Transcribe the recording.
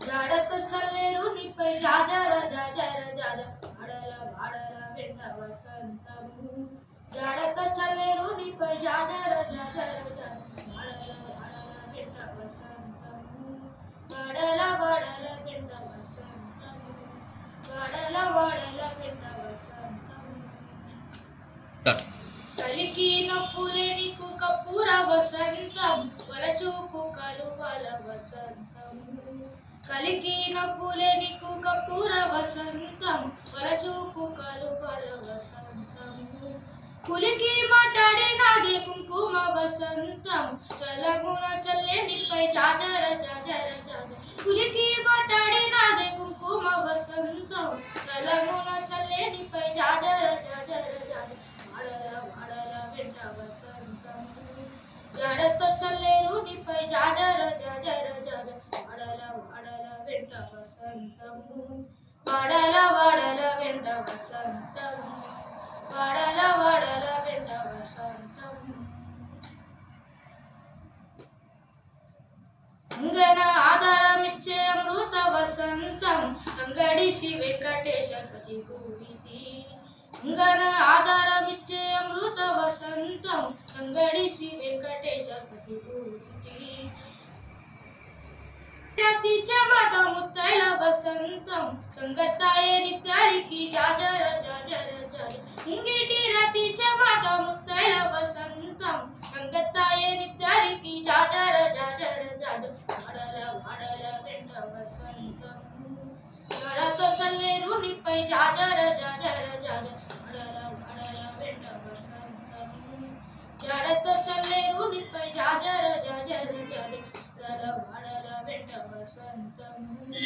జాడతో చల్లేరు నిపై జాజర జాజర జాజ వాడల వాడల వెంట వసంతము జాడతో చల్లేరు నిపై జాజర జాజర జాజ వాడల వాడల వెంట వసంతము వాడల వాడల వెంట వసంతము వాడల వాడల వెంట వసంతము కలికి నొప్పులే నీకు కప్పుర వసంతం వలచూపు కలువల వసంతం కలికి నొప్పులే నీకు కప్పుర వసంతం వలచూపు కలువల వసంతం కులికి మాట్లాడినాదే కుంకుమ వసంతం చలమున చల్లెనిపై జాజర జాజర జాజ కులికి మాట్లాడినాదే కుంకుమ వసంతం చలమున చల్లెనిపై జాజర జాజర జాజ వాడల వాడల వెంట వసంతం జడతో చల్లేరు నిపై జాజర జాజర జాజ వాడల వాడల వెంట వసంతము వాడల వాడల వెంట వసంతము వాడల వాడల వెంట వసంతము అంగన ఆధారమిచ్చే అమృత వసంతం అంగడి శ్రీ వెంకటేశ సతి గురిది అంగన ఆధారమిచ్చే అమృత వసంతం అంగడి శ్రీ వెంకటేశ సతి గురిది ప్రతి చెమట ముత్తైల వసంతం సంగతాయే నిత్తరికి జాజర జాజర జాజ ఇంగిటి రతి చెమట ముత్తైల వసంతం సంగతాయే నిత్తరికి జాజర జాజర జాజ వాడల వాడల వెంట వసంతం జడతో చల్లేరు నిపై జాజర జాజర జాజ వాడల వాడల వెంట వసంతం జడతో చల్లేరు నిపై జాజర జాజర జాజ వాడల వాడల వెంట వసంతం